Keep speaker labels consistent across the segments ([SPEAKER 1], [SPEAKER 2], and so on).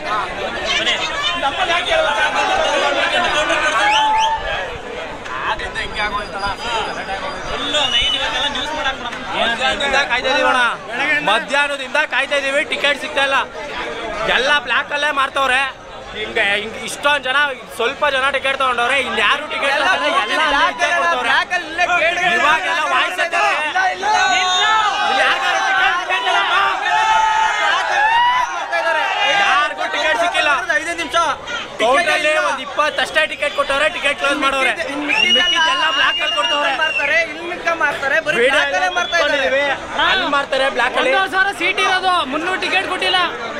[SPEAKER 1] ಮಧ್ಯಾಹ್ನದಿಂದ ಕಾಯ್ತಾ ಇದೀವಣ ಮಧ್ಯಾಹ್ನದಿಂದ ಕಾಯ್ತಾ ಇದೀವಿ ಟಿಕೆಟ್ ಸಿಗ್ತಾ ಇಲ್ಲ ಎಲ್ಲ ಬ್ಲ್ಯಾಕ್ ಅಲ್ಲೇ ಮಾರ್ತವ್ರೆ ಹಿಂಗೆ ಹಿಂಗ್ ಇಷ್ಟೊಂದ್ ಜನ ಸ್ವಲ್ಪ ಜನ ಟಿಕೆಟ್ ತಗೊಂಡವ್ರೆ ಇನ್ ಯಾರು ಟಿಕೆಟ್ ಎಲ್ಲ ಇವಾಗೆಲ್ಲ ವಾಯ್ಸ್ ಯಾರಿಗೂ ಟಿಕೆಟ್ ಸಿಕ್ಕಿಲ್ಲ
[SPEAKER 2] ಐದೇ ನಿಮಿಷ
[SPEAKER 1] ಕೌಂಟಲ್ಲಿ ಒಂದ್ ಇಪ್ಪತ್ತಷ್ಟೇ ಟಿಕೆಟ್ ಕೊಟ್ಟವ್ರೆ ಟಿಕೆಟ್ ಕ್ಲೋಸ್ ಮಾಡವ್ರೆ ಮಿಕ್ಕಿದ್ದೆಲ್ಲ ಬ್ಲ್ಯಾಕ್ ಅಲ್ಲಿ ಕೊಡ್ತವ್ರೆ
[SPEAKER 2] ಮಾಡ್ತಾರೆ ಇಲ್ಲಿ ಮಿಕ್ಕ ಮಾಡ್ತಾರೆ ಬರೀ
[SPEAKER 1] ವಿಡಿಯೋ
[SPEAKER 2] black ಅಲ್ಲೇ ಮಾಡ್ತಾ ಇದ್ದಾರೆ
[SPEAKER 1] ಅಲ್ಲಿ ಮಾಡ್ತಾರೆ ಬ್ಲ್ಯಾಕ್ ಅಲ್ಲಿ
[SPEAKER 3] ಒಂದೂವರೆ ಸಾವಿರ ಸೀಟ್ ಇರೋದು ಮುನ್ನೂರು ಟಿಕೆಟ್ ಕೊಟ್ಟಿಲ್ಲ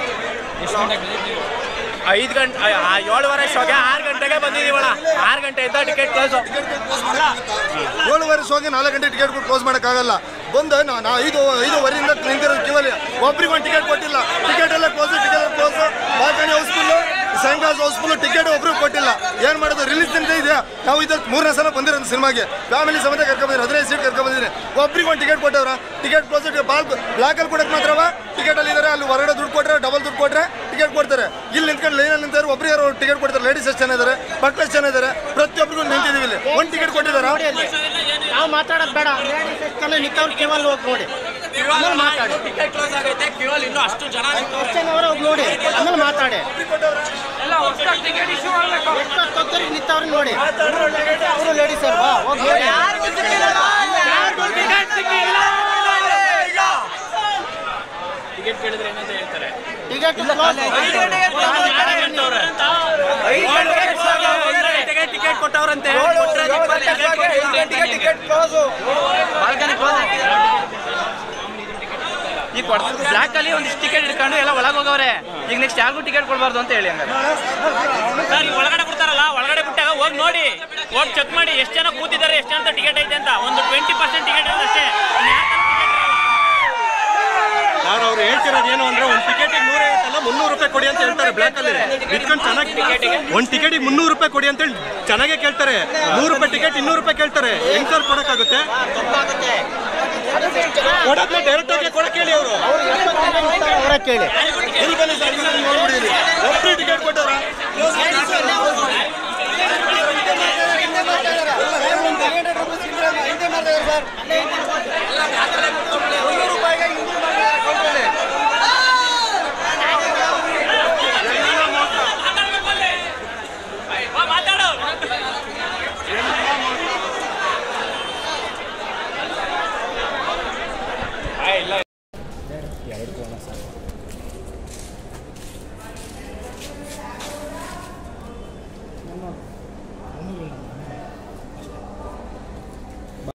[SPEAKER 1] ಐದು ಗಂಟೆ ಏಳುವರೆ ಶೋಗೆ ಆರು ಗಂಟೆಗೆ ಬಂದಿದೀವಣ ಆರು ಗಂಟೆಯಿಂದ ಟಿಕೆಟ್ ಕ್ಲೋಸ್
[SPEAKER 4] ಏಳುವರೆ ಶೋಗೆ ನಾಲ್ಕು ಗಂಟೆ ಟಿಕೆಟ್ ಕ್ಲೋಸ್ ಮಾಡೋಕ್ಕಾಗಲ್ಲ ಬಂದು ನಾ ನಾ ಐದು ಐದುವರೆಯಿಂದ ನಿಂತಿರೋದು ಕ್ಯೂವಲ್ಲಿ ಒಬ್ರಿಗೆ ಒಂದು ಟಿಕೆಟ್ ಕೊಟ್ಟಿಲ್ಲ ಟಿಕೆಟ್ ಎಲ್ಲ close ticket close balcony house full ಸಾಯಂಕಾಲ ಹೌಸ್ಫುಲ್ಲು ಟಿಕೆಟ್ ಒಬ್ರಿಗೆ ಕೊಟ್ಟಿಲ್ಲ ಏನು ಮಾಡೋದು ರಿಲೀಸ್ ದಿನ ಇದೆ ನಾವು ಇದು ಮೂರನೇ ಸಲ ಬಂದಿರೋದು ಸಿನಿಮಾಗೆ ಫ್ಯಾಮಿಲಿ ಸಮೇತ ಕರ್ಕೊಂಡ್ ಬಂದಿರಿ ಹದಿನೈದು ಸೀಟ್ ಕರ್ಕೊಂಡ್ ಬಂದಿರಿ ಒಬ್ರಿಗೆ ಒಂದು ಟಿಕೆಟ್ ಕೊಟ್ಟವ್ರ ಟಿಕೆಟ್ ಕ್ಲೋಸ್ ಬಾಲ್ ಬ್ಲಾಕಲ್ಲಿ ಕೊಡಕ್ಕೆ ಮಾತ್ರವ ಟಿಕೆಟ್ ಅಲ್ಲಿ ಇದ್ದಾರೆ ಅಲ್ಲಿ ಹೊರಗಡೆ ದುಡ್ಡು ಕೊಟ್ಟರೆ ಡಬಲ್ ದುಡ್ಡು ಕೊಟ್ಟರೆ ಟಿಕೆಟ್ ಕೊಡ್ತಾರೆ ಇಲ್ಲಿ ನಿಂತ್ಕೊಂಡು ಲೈನಲ್ಲಿ ನಿಂತಾರೆ ಒಬ್ರಿಗೆ ಯಾರು ಟಿಕೆಟ್ ಕೊಡ್ತಾರೆ ಲೇಡೀಸ್ ಎಷ್ಟು ಜನ ಇದ್ದಾರೆ ಮಕ್ಳು ಎಷ್ಟು ಜನ ಇದ್ದಾರೆ ಪ್ರತಿಯೊಬ್ಬರಿಗೂ ನಿಂತಿದ್ದೀವಿ ಇಲ್ಲಿ ಒಂದು ಟಿಕೆಟ್ ಕೊಟ್ಟಿದ್ದಾರೆ
[SPEAKER 3] ನಾವು ಮಾತಾಡೋದು ಬೇಡ ನಿಂತವ್ರು ಕೇವಲ್ ಹೋಗಿ ನೋಡಿ ಆಮೇಲೆ ಮಾತಾಡಿ
[SPEAKER 1] ಟಿಕೆಟ್ ಕ್ಲೋಸ್ ಆಗೈತೆ ಕ್ಯೂವಲ್ಲಿ ಇನ್ನೂ ಅಷ್ಟು ಜನ
[SPEAKER 3] ಅಷ್ಟೇ ಅವರ ಹೋಗಿ ನೋಡಿ ಆಮೇಲೆ ಮಾತಾಡಿ ಎಷ್ಟೊತ್ತೊತ್ತರಿಗೆ ನಿಂತವ್ರು ನೋಡಿ ಅವರು ಲೇಡೀಸ್ ಅಲ್ವಾ ಹೋಗಿ ನೋಡಿ
[SPEAKER 1] ಟಿಕೆಟ್ ಕೇಳಿದ್ರೆ ಏನಂತ ಹೇಳ್ತಾರೆ
[SPEAKER 3] ಟಿಕೆಟ್ ಕ್ಲೋಸ್
[SPEAKER 1] ಟಿಕೆಟ್ ಕೊಟ್ಟವ್ರಂತೆ
[SPEAKER 2] ಟಿಕೆಟ್ ಕ್ಲೋಸ್
[SPEAKER 5] ಈಗ ಕೊಡ್ತಾರೆ ಬ್ಲ್ಯಾಕ್ ಅಲ್ಲಿ ಒಂದಿಷ್ಟು ಟಿಕೆಟ್ ಇಟ್ಕೊಂಡು ಎಲ್ಲ ಒಳಗೆ ಹೋಗವ್ರೆ ಈಗ ನೆಕ್ಸ್ಟ್ ಯಾರಿಗೂ ಟಿಕೆಟ್ ಕೊಡಬಾರ್ದು ಅಂತ ಹೇಳಿ ಹಂಗಾರೆ
[SPEAKER 1] ಸರ್ ಈಗ ಒಳಗಡೆ ಬಿಡ್ತಾರಲ್ಲ ಒಳಗಡೆ ಬಿಟ್ಟಾಗ ಹೋಗಿ ನೋಡಿ ಹೋಗಿ ಚೆಕ್ ಮಾಡಿ ಎಷ್ಟು ಜನ ಕೂತಿದ್ದಾರೆ ಎಷ್ಟು ಜನ ಟಿಕೆಟ್ ಐತೆ ಅಂತ ಒಂದು ಟ್ವೆಂಟಿ ಪರ್ಸೆಂಟ್ ಟಿಕೆಟ್ ಇದೆ ಅಷ್ಟೇ
[SPEAKER 4] ಸರ್ ಅವ್ರು ಹೇಳ್ತಿರೋದು ಏನು ಅಂದ್ರೆ ಒಂದು ಟಿಕೆಟಿಗೆ ನೂರೈವತ್ತಲ್ಲ ಮುನ್ನೂರು ರೂಪಾಯಿ ಕೊಡಿ ಅಂತ ಹೇಳ್ತಾರೆ ಬ್ಲ್ಯಾಕ್ ಅಲ್ಲಿ ಇಟ್ಕೊಂಡು ಚೆನ್ನಾಗಿ ಒಂದು ಟಿಕೆಟಿಗೆ ಮುನ್ನೂರು ರೂಪಾಯಿ ಕೊಡಿ ಅಂತ ಹೇಳಿ ಚೆನ್ನಾಗೇ ಕೇಳ್ತಾರೆ ನೂರು ರೂಪಾಯಿ ಟಿಕೆಟ್ ಇನ್ನೂರು ರೂಪಾಯಿ ಕೇಳ್ತಾರೆ ಹೆಂಗ್ ಸರ್ ಕೊಡಕ್ಕಾಗುತ್ತೆ ಕೊಡಕ್ಕೆ ಡೈರೆಕ್ಟ್ ಆಗಿ ಕೊಡಕ್ಕೆ ಹೇಳಿ ಅವರು
[SPEAKER 3] ಅವರ ಕೇಳಿ
[SPEAKER 4] ಇಲ್ಲಿ ಬನ್ನಿ ಸರ್ ಇಲ್ಲಿ ನೋಡ್ಬಿಡಿ ಒಬ್ಬರು ಟಿಕೆಟ್ ಕೊಟ್ಟವ್ರ
[SPEAKER 1] ಮಾತಾಡು